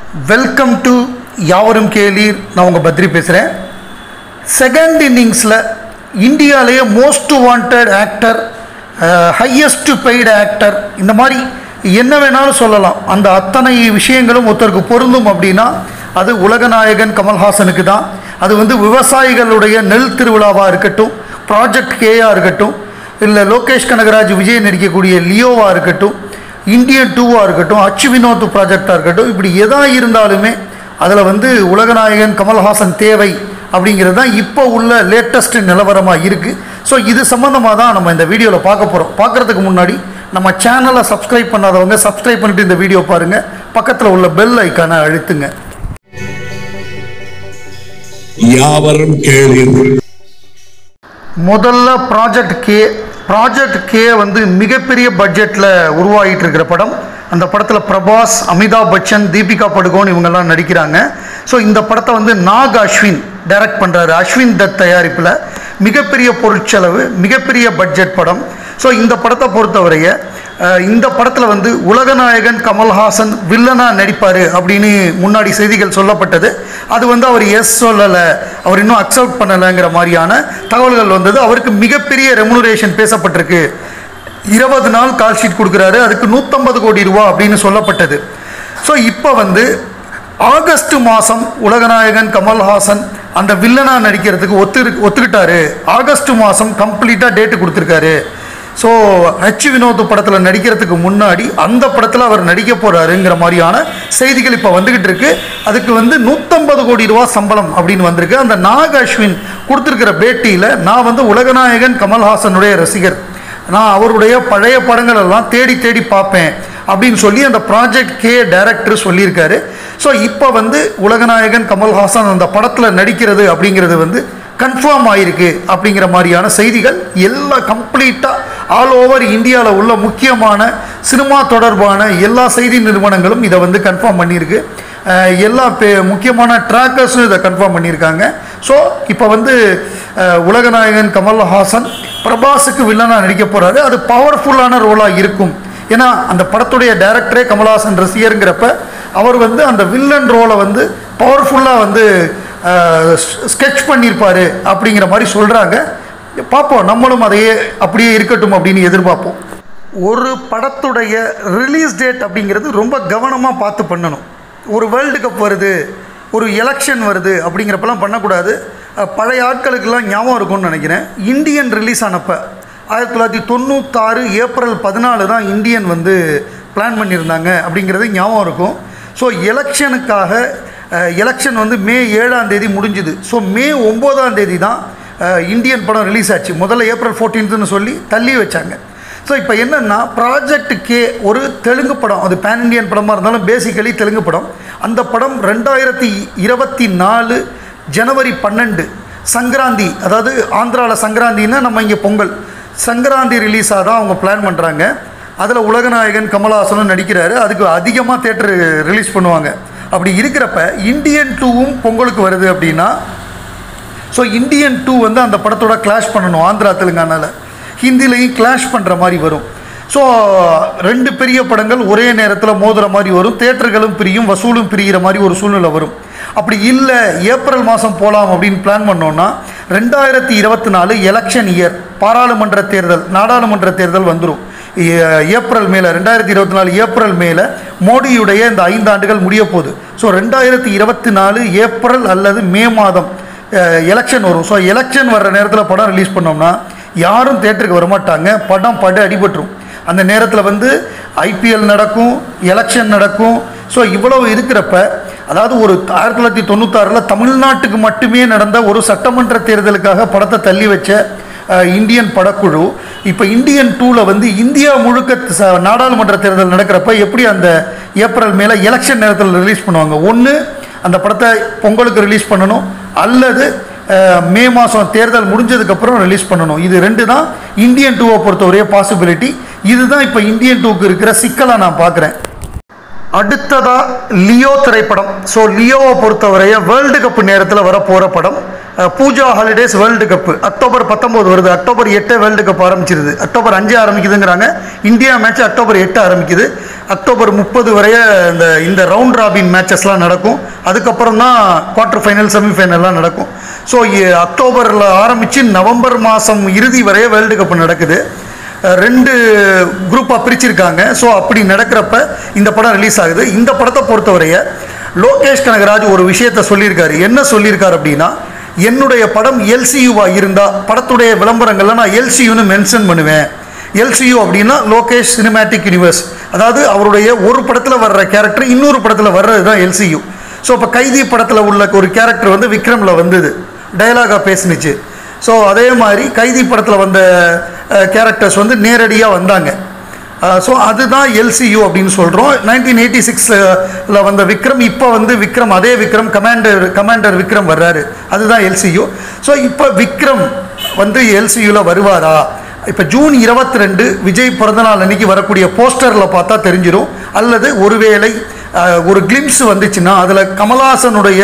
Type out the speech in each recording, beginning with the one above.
welcome to யாவரும் கேளீர் நான் உங்கள் பத்ரி பேசுகிறேன் செகண்ட் இன்னிங்ஸில் இந்தியாவிலேயே most wanted actor highest paid actor இந்த மாதிரி என்ன வேணாலும் சொல்லலாம் அந்த அத்தனை விஷயங்களும் ஒருத்தருக்கு பொருந்தும் அப்படின்னா அது உலகநாயகன் கமல்ஹாசனுக்கு தான் அது வந்து விவசாயிகளுடைய நெல் திருவிழாவாக இருக்கட்டும் ப்ராஜெக்ட் கேயாக இருக்கட்டும் இல்லை லோகேஷ் கனகராஜ் விஜய் நடிக்கக்கூடிய லியோவாக இருக்கட்டும் இந்தியன் டூவாக இருக்கட்டும் அச்சு வினோத் ப்ராஜெக்டாக இருக்கட்டும் இப்படி எதா இருந்தாலுமே அதில் வந்து உலகநாயகன் கமல்ஹாசன் தேவை அப்படிங்கிறது தான் இப்போ உள்ள லேட்டஸ்ட் நிலவரமாக இருக்குது ஸோ இது சம்மந்தமாக தான் நம்ம இந்த வீடியோவில் பார்க்க போகிறோம் பார்க்குறதுக்கு முன்னாடி நம்ம சேனலை சப்ஸ்கிரைப் பண்ணாதவங்க சப்ஸ்கிரைப் பண்ணிட்டு இந்த வீடியோ பாருங்கள் பக்கத்தில் உள்ள பெல் ஐக்கானை அழுத்துங்க யாவரும் கேளீர்கள் முதல்ல ப்ராஜெக்ட் கே ப்ராஜெக்ட் கே வந்து மிகப்பெரிய பட்ஜெட்டில் உருவாகிட்டு இருக்கிற படம் அந்த படத்தில் பிரபாஸ் அமிதாப் பச்சன் தீபிகா படுகோன் இவங்கெல்லாம் நடிக்கிறாங்க ஸோ இந்த படத்தை வந்து நாக் அஸ்வின் டைரக்ட் பண்ணுறாரு அஸ்வின் தத் தயாரிப்பில் மிகப்பெரிய பொருட்செலவு மிகப்பெரிய பட்ஜெட் படம் ஸோ இந்த படத்தை பொறுத்தவரைய அஹ், இந்த படத்தில் வந்து உலகநாயகன் கமல்ஹாசன் வில்லனாக நடிப்பார் அப்படின்னு முன்னாடி செய்திகள் சொல்லப்பட்டது அது வந்து அவர் எஸ் சொல்லலை அவர் இன்னும் அக்செப்ட் பண்ணலைங்கிற மாதிரியான தகவல்கள் வந்தது அவருக்கு மிகப்பெரிய ரெமுனரேஷன் பேசப்பட்டிருக்கு இருபது நாள் கால் ஷீட் கொடுக்குறாரு அதுக்கு நூற்றம்பது கோடி ரூபா அப்படின்னு சொல்லப்பட்டது ஸோ இப்போ வந்து ஆகஸ்ட் மாதம் உலகநாயகன் கமல்ஹாசன் அந்த வில்லனா நடிக்கிறதுக்கு ஒத்து ஒத்துக்கிட்டாரு ஆகஸ்ட் மாதம் கம்ப்ளீட்டாக டேட்டு கொடுத்துருக்காரு ஸோ ஹச் வினோத் படத்தில் நடிக்கிறதுக்கு முன்னாடி அந்த படத்தில் அவர் நடிக்க போகிறாருங்கிற மாதிரியான செய்திகள் இப்போ வந்துக்கிட்டு இருக்கு அதுக்கு வந்து நூற்றம்பது கோடி ரூபா சம்பளம் அப்படின்னு வந்திருக்கு அந்த நாக் அஸ்வின் கொடுத்துருக்கிற பேட்டியில் நான் வந்து உலகநாயகன் கமல்ஹாசனுடைய ரசிகர் நான் அவருடைய பழைய படங்கள் எல்லாம் தேடி தேடி பார்ப்பேன் அப்படின்னு சொல்லி அந்த ப்ராஜெக்ட் கே டைரக்டர் சொல்லியிருக்காரு ஸோ இப்போ வந்து உலகநாயகன் கமல்ஹாசன் அந்த படத்தில் நடிக்கிறது அப்படிங்கிறது வந்து கன்ஃபார்ம் ஆயிருக்கு அப்படிங்கிற மாதிரியான செய்திகள் எல்லாம் கம்ப்ளீட்டாக ஆல் ஓவர் இந்தியாவில் உள்ள முக்கியமான சினிமா தொடர்பான எல்லா செய்தி நிறுவனங்களும் இதை வந்து கன்ஃபார்ம் பண்ணியிருக்கு அஹ் எல்லா பே முக்கியமான ட்ராக்கர்ஸும் இதை கன்ஃபார்ம் பண்ணியிருக்காங்க ஸோ இப்போ வந்து அஹ், உலகநாயகன் கமல்ஹாசன் பிரபாஸுக்கு வில்லனாக நடிக்க போகிறாரு அது பவர்ஃபுல்லான ரோலாக இருக்கும் ஏன்னா அந்த படத்துடைய டைரக்டரே கமல்ஹாசன் ரசிகருங்கிறப்ப அவர் வந்து அந்த வில்லன் ரோலை வந்து பவர்ஃபுல்லாக வந்து ஸ்கெட்ச் பண்ணியிருப்பார் அப்படிங்கிற மாதிரி சொல்கிறாங்க பார்ப்போம் நம்மளும் அதையே அப்படியே இருக்கட்டும் அப்படின்னு எதிர்பார்ப்போம் ஒரு படத்துடைய ரிலீஸ் டேட் அப்படிங்கிறது ரொம்ப கவனமாக பார்த்து பண்ணணும் ஒரு வேர்ல்டு கப் வருது ஒரு எலெக்ஷன் வருது அப்படிங்கிறப்பெல்லாம் பண்ணக்கூடாது அஹ், பழைய ஆட்களுக்கெல்லாம் ஞாபகம் இருக்கும்னு நினைக்கிறேன் இந்தியன் ரிலீஸ் ஆனப்போ ஆயிரத்தி தொள்ளாயிரத்தி தொண்ணூத்தாறு ஏப்ரல் பதினாலு தான் இந்தியன் வந்து பிளான் பண்ணியிருந்தாங்க அப்படிங்கிறது ஞாபகம் இருக்கும் ஸோ எலெக்ஷனுக்காக எலெக்ஷன் வந்து மே ஏழாம் தேதி முடிஞ்சுது ஸோ மே ஒம்போதாம் தேதி தான் அஹ், இந்தியன் படம் ரிலீஸ் ஆச்சு முதல்ல ஏப்ரல் ஃபோர்டீன்த்துன்னு சொல்லி தள்ளி வச்சாங்க ஸோ இப்போ என்னென்னா ப்ராஜெக்ட் கே ஒரு தெலுங்கு படம் அது பேன் இண்டியன் படமாக இருந்தாலும் பேசிக்கலி தெலுங்கு படம் அந்த படம் ரெண்டாயிரத்தி இருபத்தி நாலு ஜனவரி பன்னெண்டு சங்கராந்தி அதாவது ஆந்திராவில் சங்கராந்தின்னா நம்ம இங்கே பொங்கல் சங்கராந்தி ரிலீஸாக தான் அவங்க பிளான் பண்ணுறாங்க அதில் உலகநாயகன் கமல்ஹாசனும் நடிக்கிறாரு அதுக்கு அதிகமாக தேட்டர் ரிலீஸ் பண்ணுவாங்க அப்படி இருக்கிறப்ப இந்தியன் டூவும் பொங்கலுக்கு வருது அப்படின்னா ஸோ இந்தியன் டூ வந்து அந்த படத்தோட கிளாஷ் பண்ணணும் ஆந்திரா தெலுங்கானாவில் ஹிந்திலையும் கிளாஷ் பண்ணுற மாதிரி வரும் ஸோ ரெண்டு பெரிய படங்கள் ஒரே நேரத்தில் மோதுற மாதிரி வரும் தேட்டர்களும் பிரியும் வசூலும் பிரிகிற மாதிரி ஒரு சூழ்நிலை வரும் அப்படி இல்லை ஏப்ரல் மாதம் போகலாம் அப்படின்னு பிளான் பண்ணோன்னா ரெண்டாயிரத்தி இருபத்தி நாலு எலெக்ஷன் இயர் பாராளுமன்ற தேர்தல் நாடாளுமன்ற தேர்தல் வந்துடும் ஏ- ஏப்ரல் மேல ரெண்டாயிரத்தி இருபத்தி நாலு ஏப்ரல் மேல மோடியுடைய இந்த ஐந்து ஆண்டுகள் முடிய போகுது ஸோ ரெண்டாயிரத்தி இருபத்தி நாலு ஏப்ரல் அல்லது மே மாதம் எலெக்ஷன் வரும் ஸோ எலெக்ஷன் வர்ற நேரத்தில் படம் ரிலீஸ் பண்ணோம்னா யாரும் தேட்டருக்கு வரமாட்டாங்க படம் படு அடிபட்டுரும் அந்த நேரத்தில் வந்து ஐபிஎல் நடக்கும் எலெக்ஷன் நடக்கும் ஸோ இவ்வளவு இருக்கிறப்ப அதாவது ஒரு ஆயிரத்தி தொள்ளாயிரத்தி தொண்ணூத்தாறில் தமிழ்நாட்டுக்கு மட்டுமே நடந்த ஒரு சட்டமன்ற தேர்தலுக்காக படத்தை தள்ளி வச்ச அஹ், இந்தியன் படக்குழு இப்போ இந்தியன் டூவில் வந்து இந்தியா முழுக்க ச- நாடாளுமன்ற தேர்தல் நடக்கிறப்ப எப்படி அந்த ஏப்ரல் மேலே எலெக்ஷன் நேரத்தில் ரிலீஸ் பண்ணுவாங்க ஒன்று அந்த படத்தை பொங்கலுக்கு ரிலீஸ் பண்ணணும் அல்லது அஹ், மே மாதம் தேர்தல் முடிஞ்சதுக்கப்புறம் ரிலீஸ் பண்ணணும் இது ரெண்டு தான் இந்தியன் டூவை பொறுத்தவரைய பாசிபிலிட்டி இதுதான் இப்போ இந்தியன் டூக்கு இருக்கிற சிக்கலாக நான் பார்க்குறேன் அடுத்ததா லியோ திரைப்படம் ஸோ லியோவை பொறுத்தவரைய வேர்ல்டு கப் நேரத்தில் வரப்போகிற படம் அஹ், Pooja holidays world cup October பத்தொம்போது வருது அக்டோபர் எட்டு வேர்ல்டு கப் ஆரம்பிச்சிருது அக்டோபர் அஞ்சு ஆரம்பிக்குதுங்கிறாங்க இந்தியா மேட்ச் அக்டோபர் எட்டு ஆரம்பிக்குது அக்டோபர் முப்பது வரைய இந்த இந்த ரவுண்ட் ராபின் மேட்சஸ்லாம் நடக்கும் அதுக்கப்புறம் தான் குவார்ட்டர் ஃபைனல் செமிஃபைனல்லாம் நடக்கும் ஸோ அக்டோபரில் ஆரம்பித்து நவம்பர் மாதம் இறுதி வரைய வேர்ல்டு கப் நடக்குது அஹ் ரெண்டு குரூப்பாக பிரிச்சிருக்காங்க ஸோ அப்படி நடக்கிறப்ப இந்த படம் ரிலீஸ் ஆகுது இந்த படத்தை பொறுத்தவரைய லோகேஷ் கனகராஜ் ஒரு விஷயத்த சொல்லியிருக்காரு என்ன சொல்லியிருக்காரு அப்படின்னா என்னுடைய படம் எல்சியூவா இருந்தால் படத்துடைய விளம்பரங்கள்ல நான் எல்சியூன்னு மென்ஷன் பண்ணுவேன் எல்சியூ அப்படின்னா லோகேஷ் சினிமேட்டிக் யூனிவர்ஸ் அதாவது அவருடைய ஒரு படத்தில் வர்ற கேரக்டர் இன்னொரு படத்தில் வர்றது தான் எல்சியூ ஸோ இப்போ கைதி படத்தில் உள்ள ஒரு கேரக்டர் வந்து விக்ரமில் வந்தது டயலாகாக பேசுனுச்சு ஸோ அதே மாதிரி கைதி படத்தில் வந்த கேரக்டர்ஸ் வந்து நேரடியாக வந்தாங்க ஸோ அதுதான் எல்சியூ அப்படின்னு சொல்கிறோம் நைன்டீன் எயிட்டி சிக்ஸில் வந்த விக்ரம் இப்போ வந்து விக்ரம் அதே விக்ரம் கமாண்டர் கமாண்டர் விக்ரம் வர்றாரு அதுதான் எல்சியூ ஸோ இப்போ விக்ரம் வந்து எல்சியூவில் வருவாரா இப்போ ஜூன் இருபத்தி ரெண்டு விஜய் பிறந்தநாள் அன்னைக்கு வரக்கூடிய போஸ்டரில் பார்த்தா தெரிஞ்சிடும் அல்லது ஒருவேளை அஹ், ஒரு கிளிம்ஸ் வந்துச்சுன்னா அதில் கமல்ஹாசனுடைய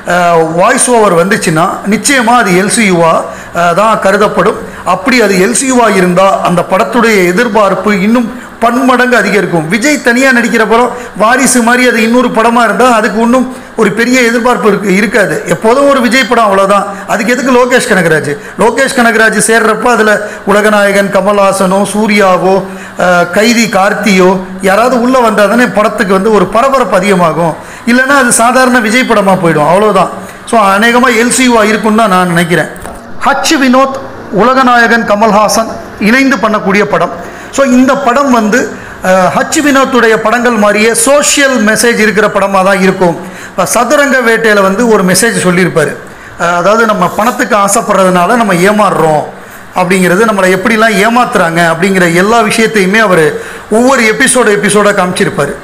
வாய்ஸ் ஓவர் வந்துச்சுன்னா நிச்சயமாக அது எல்சியூவாக தான் கருதப்படும் அப்படி அது எல்சியூவாக இருந்தால் அந்த படத்துடைய எதிர்பார்ப்பு இன்னும் பன்மடங்கு அதிகரிக்கும் விஜய் தனியாக நடிக்கிற படம் வாரிசு மாதிரி அது இன்னொரு படமாக இருந்தால் அதுக்கு இன்னும் ஒரு பெரிய எதிர்பார்ப்பு இருக்கு இருக்காது எப்போதும் ஒரு விஜய் படம் அவ்வளோதான் அதுக்கு எதுக்கு லோகேஷ் கனகராஜ் லோகேஷ் கனகராஜ் சேர்றப்ப அதில் உலகநாயகன் கமல்ஹாசனோ சூர்யாவோ அஹ், கைதி கார்த்தியோ யாராவது உள்ளே வந்தால் தானே படத்துக்கு வந்து ஒரு பரபரப்பு அதிகமாகும் இல்லைன்னா அது சாதாரண விஜய் படமாக போயிடும் அவ்வளோதான் ஸோ அநேகமாக எல்சியூவாக இருக்கும்னு தான் நான் நினைக்கிறேன் ஹச் வினோத் உலகநாயகன் கமல்ஹாசன் இணைந்து பண்ணக்கூடிய படம் ஸோ இந்த படம் வந்து அஹ், ஹச் வினோத்துடைய படங்கள் மாதிரியே சோஷியல் மெசேஜ் இருக்கிற படமாக தான் இருக்கும் இப்போ சதுரங்க வேட்டையில் வந்து ஒரு மெசேஜ் சொல்லியிருப்பார் அஹ், அதாவது நம்ம பணத்துக்கு ஆசைப்படுறதுனால நம்ம ஏமாறுறோம் அப்படிங்கிறது நம்மளை எப்படிலாம் ஏமாத்துறாங்க அப்படிங்கிற எல்லா விஷயத்தையுமே அவர் ஒவ்வொரு எபிசோடு எபிசோடாக காமிச்சிருப்பார்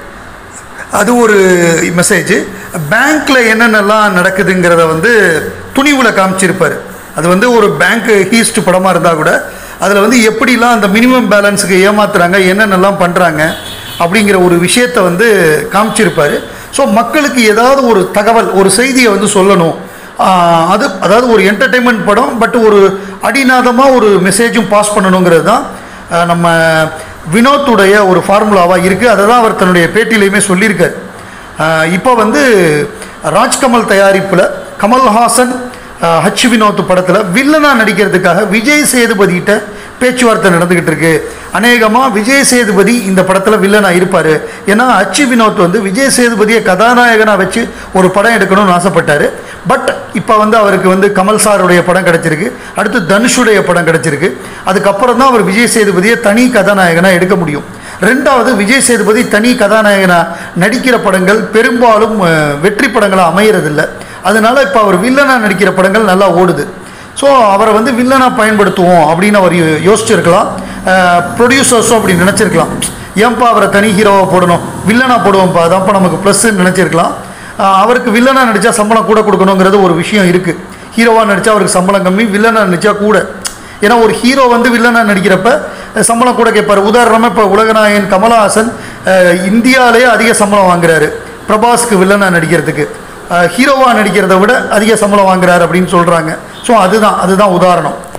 அது ஒரு மெசேஜ் பேங்க்கில் என்னென்னலாம் நடக்குதுங்கிறத வந்து துணிவில் காமிச்சிருப்பார் அது வந்து ஒரு பேங்க் ஹீஸ்ட் படமாக இருந்தால் கூட அதில் வந்து எப்படிலாம் அந்த மினிமம் பேலன்ஸுக்கு ஏமாத்துறாங்க என்னென்னலாம் பண்ணுறாங்க அப்படிங்கிற ஒரு விஷயத்தை வந்து காமிச்சிருப்பார் ஸோ மக்களுக்கு ஏதாவது ஒரு தகவல் ஒரு செய்தியை வந்து சொல்லணும் ஆஹ் அது அதாவது ஒரு என்டர்டெயின்மெண்ட் படம் பட் ஒரு அடிநாதமாக ஒரு மெசேஜும் பாஸ் பண்ணணுங்கிறது தான் ஆஹ் நம்ம வினோத்துடைய ஒரு ஃபார்முலாவாக இருக்குது அதை தான் அவர் தன்னுடைய பேட்டியிலையுமே சொல்லியிருக்கார் ஆஹ் இப்போ வந்து ராஜ்கமல் தயாரிப்பில் கமல்ஹாசன் ஆஹ் ஹச் வினோத் படத்தில் வில்லனாக நடிக்கிறதுக்காக விஜய் சேதுபதிகிட்ட பேச்சுவார்த்தை நடந்துக்கிட்டு இருக்கு அநேகமாக விஜய் சேதுபதி இந்த படத்தில் வில்லனாக இருப்பார் ஏன்னா ஹச் வினோத் வந்து விஜய் சேதுபதியை கதாநாயகனாக வச்சு ஒரு படம் எடுக்கணும்னு ஆசைப்பட்டார் பட் இப்போ வந்து அவருக்கு வந்து கமல் சாருடைய படம் கிடச்சிருக்கு அடுத்து தனுஷுடைய படம் கிடச்சிருக்கு அதுக்கப்புறம் தான் அவர் விஜய் சேதுபதியை தனி கதாநாயகனாக எடுக்க முடியும் ரெண்டாவது விஜய் சேதுபதி தனி கதாநாயகனாக நடிக்கிற படங்கள் பெரும்பாலும் அஹ், வெற்றி படங்களாக அமையறதில்ல அதனால இப்போ அவர் வில்லனாக நடிக்கிற படங்கள் நல்லா ஓடுது ஸோ அவரை வந்து வில்லனாக பயன்படுத்துவோம் அப்படின்னு அவர் யோ- யோசிச்சிருக்கலாம் ப்ரொடியூசர்ஸும் அப்படி நினச்சிருக்கலாம் ஏன்பா அவரை தனி ஹீரோவாக போடணும் வில்லனாக போடுவோம்ப்பா அதான்ப்பா நமக்கு ப்ளஸ்ன்னு நினச்சிருக்கலாம் ஆஹ் அவருக்கு வில்லனாக நடித்தா சம்பளம் கூட கொடுக்கணுங்கிறது ஒரு விஷயம் இருக்குது ஹீரோவாக நடித்தா அவருக்கு சம்பளம் கம்மி வில்லனாக நடித்தா கூட ஏன்னா ஒரு ஹீரோ வந்து வில்லனாக நடிக்கிறப்ப அஹ், சம்பளம் கூட கேட்பார் உதாரணமாக இப்போ உலகநாயகன் கமலஹாசன் அஹ், இந்தியாவிலேயே அதிக சம்பளம் வாங்குறாரு பிரபாஸ்க்கு வில்லனாக நடிக்கிறதுக்கு ஹீரோவாக நடிக்கிறத விட அதிக சம்பளம் வாங்குறாரு அப்படின்னு சொல்கிறாங்க ஸோ அதுதான் அதுதான் உதாரணம்